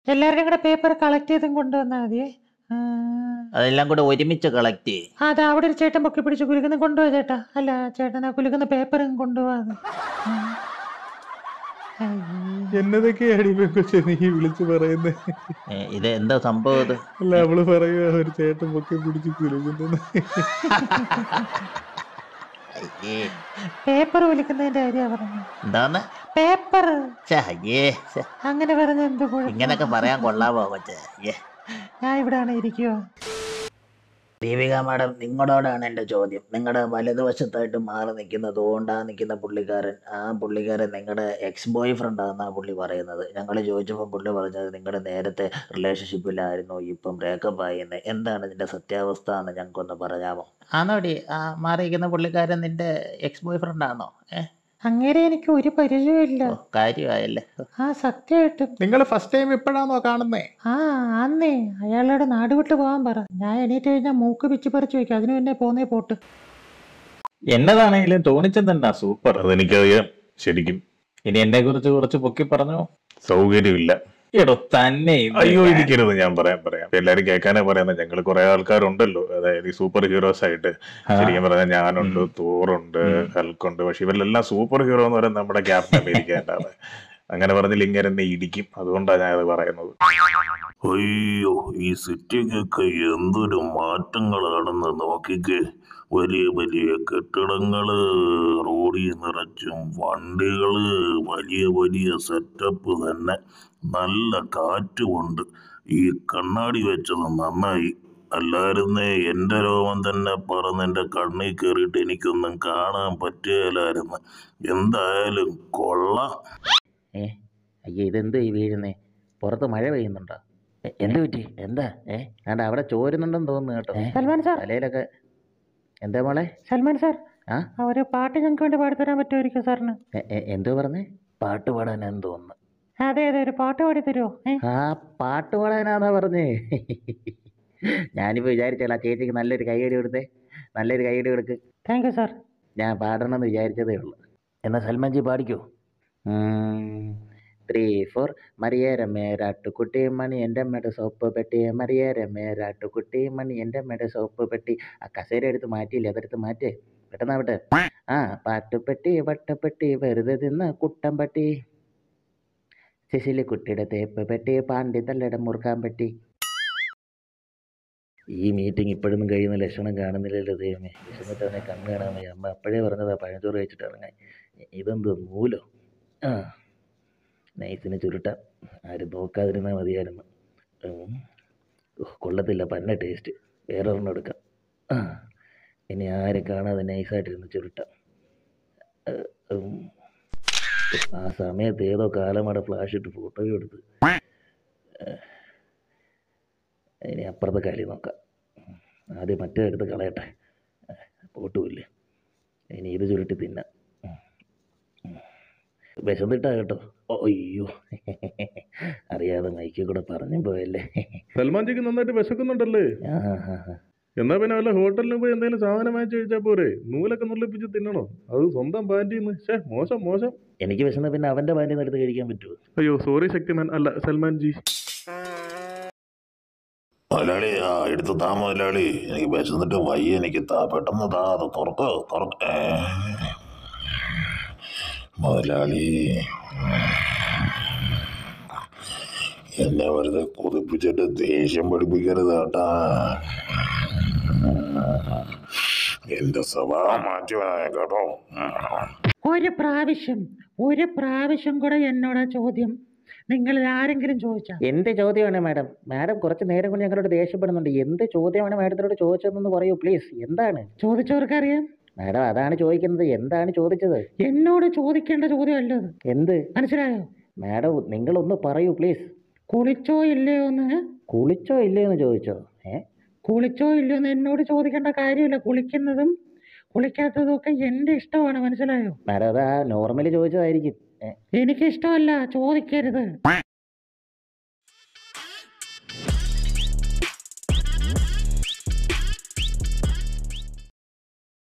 എല്ലാവരുടെയും കൂടെ paper collect ചെയ്തും കൊണ്ടുവന്നാൽ മതിയേ ആ. അതെല്ലാം കൂടെ ഒരുമിച്ച് കളക്ട് ചെയ്യും ആ, അതാ അവിടെ ഒരു ചേട്ടൻ പൊക്കി പിടിച്ച് കുലുക്കുന്ന കൊണ്ടുപോവാ ചേട്ടാ അല്ല ചേട്ടൻ ആ കുലുക്കുന്ന പേപ്പറും കൊണ്ടുപോവാ എന്നതൊക്കെയാണ് ഈ പെങ്കൊച്ചെ നീ വിളിച്ചു പറയുന്നത് ഏ, ഇത് എന്താ സംഭവം ഇത് അല്ല അവള് പറയുക ഒരു ചേട്ടൻ പൊക്കെ പിടിച്ച് കുലുകുന്നു അയ്യേ പേപ്പർ കുലുക്കുന്നതിന്റെ കാര്യ പറഞ്ഞു എന്താന്ന് പേപ്പർ ഛെ, അയ്യേ ഛെ, അങ്ങനെ പറഞ്ഞ എന്ത് കുഴപ്പം? ഇങ്ങനൊക്കെ പറയാൻ കൊള്ളാമോ കൊച്ചേ അയ്യേ ഞാൻ ഇവിടെയാണ് ഇരിക്കുവോ ദീപിക മാഡം നിങ്ങളോടാണ് എൻ്റെ ചോദ്യം നിങ്ങളുടെ വലതുവശത്തായിട്ട് മാറി നിൽക്കുന്ന തോണ്ടാ നിൽക്കുന്ന പുള്ളിക്കാരൻ ആ പുള്ളിക്കാരൻ നിങ്ങളുടെ എക്സ് ബോയ് ഫ്രണ്ട് ആണെന്നാണ് പുള്ളി പറയുന്നത് ഞങ്ങൾ ചോദിച്ചപ്പോൾ പുള്ളി പറഞ്ഞത് നിങ്ങളുടെ നേരത്തെ റിലേഷൻഷിപ്പിലായിരുന്നു ഇപ്പം ബ്രേക്കപ്പ് ആയെന്ന് എന്താണ് ഇതിൻ്റെ സത്യാവസ്ഥ എന്ന് ഞങ്ങൾക്കൊന്ന് പറയാമോ ആണോടി ആ മാറിയിരിക്കുന്ന പുള്ളിക്കാരൻ നിന്റെ എക്സ് ബോയ് ഫ്രണ്ട് ആണോ ഏ അങ്ങേരെ എനിക്ക് ഒരു പരിചയമില്ല ഓ, കാര്യമായല്ലേ ആ സത്യമായിട്ടും നിങ്ങൾ ഫസ്റ്റ് ടൈം ഇപ്പോഴാണോ കാണുന്നേ ആ അന്നേ അയാളോട് നാട് വിട്ട് പോകാൻ പറ ഞാൻ എണീറ്റ് കഴിഞ്ഞാൽ മൂക്ക് പിച്ച് പറിച്ചു വയ്ക്കും അതിന് പിന്നെ പോന്നേ പോട്ട് എന്നതാണെങ്കിലും തോണിച്ചൻ തന്നെ സൂപ്പർ അതെനിക്കറിയാം ശരിക്കും ഇനി എന്നെ കുറിച്ച് കുറച്ച് പൊക്കി പറഞ്ഞോ സൗകര്യമില്ല എടോ തന്നെ ഇത് അയ്യോ ഇരിക്കരുത് ഞാൻ പറയാം പറയാം എല്ലാരും കേൾക്കാനേ പറയുന്നത് ഞങ്ങൾ കുറെ ആൾക്കാരുണ്ടല്ലോ അതായത് ഈ സൂപ്പർ ഹീറോസ് ആയിട്ട് ആ. ശരിക്കും പറഞ്ഞാൽ ഞാനുണ്ട് ഉം. തോറുണ്ട് ഉം. ഹൽക്കുണ്ട് പക്ഷെ ഇവരിലെല്ലാം സൂപ്പർ ഹീറോ എന്ന് പറയുന്നത് നമ്മുടെ ക്യാപ്റ്റൻ അമേരിക്കേണ്ടാണ് അങ്ങനെ പറഞ്ഞില്ല ഇങ്ങനെ എന്നെ ഇടിക്കും അതുകൊണ്ടാണ് ഞാൻ അത് പറയുന്നത് അയ്യോ ഈ സിറ്റിക്കൊക്കെ എന്തൊരു മാറ്റങ്ങളാണെന്ന് നോക്കിക്കേ വലിയ വലിയ കെട്ടിടങ്ങള് റോഡിൽ നിറച്ചും വണ്ടികള് വലിയ വലിയ സെറ്റപ്പ് തന്നെ നല്ല കാറ്റുമുണ്ട് ഈ കണ്ണാടി വെച്ചത് നന്നായി അല്ലായിരുന്നേ എൻ്റെ രോമം തന്നെ പറന്ന് എൻ്റെ കണ്ണിൽ കയറിയിട്ട് എനിക്കൊന്നും കാണാൻ പറ്റുകയില്ലായിരുന്നു എന്തായാലും കൊള്ളാം ഏ അയ്യേ ഇതെന്ത് ഈ വീഴുന്നേ പുറത്ത് മഴ പെയ്യുന്നുണ്ടോ എ- എന്ത് പറ്റി എന്താ ഏ വേണ്ട അവിടെ ചോരുന്നുണ്ടെന്ന് തോന്നുന്നു കേട്ടോ സൽമാൻ സാർ തലയിലൊക്കെ എന്താ മോളെ സൽമാൻ സാർ ആ? ആ ഒരു പാട്ട് ഞങ്ങൾക്ക് വേണ്ടി പാടിത്തരാൻ പറ്റുമായിരിക്കും സാറിന് എ- എ- എന്തോ പറഞ്ഞേ പാട്ട് പാടാനാന്ന് തോന്നുന്നു അതെ അതെ ഒരു പാട്ട് പാടി തരുമോ ഏ ആ പാട്ട് പാടാനാന്നാ പറഞ്ഞേ ഞാനിപ്പോ വിചാരിച്ചാൽ ആ ചേച്ചിക്ക് നല്ലൊരു കൈയടി കൊടുത്തേ നല്ലൊരു കൈയടി കൊടുക്ക് താങ്ക് യു സാർ ഞാൻ പാടണമെന്ന് വിചാരിച്ചതേ ഉള്ളൂ എന്നാ സൽമാൻജി പാടിക്കോ ത്രീ ഫോർ മറിയേരമേ രാട്ടുകുട്ടി മണി എൻ്റെ അമ്മയുടെ സോപ്പ് പെട്ടി മറിയേരമേ രാട്ടുകുട്ടി മണി എൻ്റെ അമ്മയുടെ സോപ്പ് പെട്ടി ആ കസേര എടുത്ത് മാറ്റിയില്ലേ അതെടുത്ത് മാറ്റേ പെട്ടെന്നാവട്ടെ ആ പാട്ടുപെട്ടി വട്ടപ്പെട്ടി വെറുതെ തിന്ന് കുട്ടം പെട്ടി സിസിലി കുട്ടിയുടെ തേപ്പ് പെട്ടി പാണ്ടി തല്ലയുടെ മുറുക്കാൻ പെട്ടി ഈ മീറ്റിംഗ് ഇപ്പോഴൊന്നും കഴിയുന്ന ലക്ഷണം കാണുന്നില്ലല്ലോ ദൈവമേ വിശന്നിട്ട് അവനെ കണ്ണ് കാണാൻ വയ്യ അമ്മ അപ്പോഴേ പറഞ്ഞതാ പഴഞ്ചോറ് കഴിച്ചിട്ട് ഇറങ്ങാൻ ഇതെന്തോ നൂലോ ആ നൈസിന് ചുരുട്ടാം ആരും നോക്കാതിരുന്നാൽ മതിയായിരുന്നു ഉം. ഉഹ്, കൊള്ളത്തില്ല പന്ന ടേസ്റ്റ് വേറെ ഒരെണ്ണം എടുക്കാം ആ ഇനി ആരും കാണാതെ നൈസായിട്ടിരുന്ന് ചുരുട്ടാം ഏഹ്, ഉം. ആ സമയത്ത് ഏതോ കാലമട ഫ്ലാഷ് ഇട്ട് ഫോട്ടോയും എടുത്ത് ഏഹ്. ഇനി അപ്പുറത്തെ കാലി നോക്കാം ആദ്യം മറ്റേ എടുത്ത് കളയട്ടെ പോട്ടുമില്ലേ ഇനി ഇത് ചുരുട്ടി തിന്നാം വിശന്നിട്ടാ കേട്ടോ ഓ, അയ്യോ അറിയാതെ മൈക്കിൽ കൂടെ പറഞ്ഞു പോയല്ലേ സൽമാൻജിക്ക് നന്നായിട്ട് വിശക്കുന്നുണ്ടല്ലേ ആ, ആ, ആ, ആ. എന്നാ പിന്നെ വല്ല ഹോട്ടലിൽ പോയി എന്തെങ്കിലും സാധനം വാങ്ങിച്ചു കഴിച്ചാൽ പോരെ നൂലൊക്കെ നുള്ളിപ്പിച്ച് തിന്നണോ അത് സ്വന്തം പാൻറ്റീന്ന് ഷേ മോശം മോശം എനിക്ക് വിശന്ന പിന്നെ അവൻ്റെ പാൻറ്റിൽ നിന്ന് എടുത്ത് കഴിക്കാൻ പറ്റുമോ അയ്യോ സോറി ശക്തിമാൻ അല്ല സൽമാൻ ജി മുതലാളി ആ എടുത്ത് താ മുതലാളി എനിക്ക് വിശന്നിട്ട് വയ്യ എനിക്ക് താ പെട്ടെന്ന് താ അത് തുറക്ക് തുറക്ക ഏ. മുതലാളി എന്നെ വെറുതെ കൊതിപ്പിച്ചിട്ട് ദേഷ്യം പഠിപ്പിക്കരുത് കേട്ടാ എന്റെ സ്വഭാവം മാറ്റി വേണം കേട്ടോ ഒരു പ്രാവശ്യം ഒരു പ്രാവശ്യം കൂടെ എന്നോട് ആ ചോദ്യം നിങ്ങൾ ആരെങ്കിലും ചോദിച്ചാ എന്ത് ചോദ്യമാണ് മാഡം മാഡം കുറച്ച് നേരം കൊണ്ട് ഞങ്ങളോട് ദേഷ്യപ്പെടുന്നുണ്ട് എന്ത് ചോദ്യമാണ് മാഡത്തിനോട് ചോദിച്ചതെന്ന് പറയൂ പ്ലീസ് എന്താണ് ചോദിച്ചവർക്കറിയാം മാഡം അതാണ് ചോദിക്കുന്നത് എന്താണ് ചോദിച്ചത് എന്നോട് ചോദിക്കേണ്ട ചോദ്യമല്ല അത് എന്ത് മനസ്സിലായോ മാഡം നിങ്ങളൊന്ന് പറയൂ പ്ലീസ് കുളിച്ചോ ഇല്ലയോ എന്ന് കുളിച്ചോ ഇല്ലയെന്ന് ചോദിച്ചോ ഏ കുളിച്ചോ ഇല്ലയോ എന്ന് എന്നോട് ചോദിക്കേണ്ട കാര്യമില്ല കുളിക്കുന്നതും കുളിക്കാത്തതും ഒക്കെ എൻ്റെ ഇഷ്ടമാണ് മനസ്സിലായോ മാഡം അത് ആ നോർമലി ചോദിച്ചതായിരിക്കും ഏ എനിക്ക് ഇഷ്ടമല്ല ചോദിക്കരുത്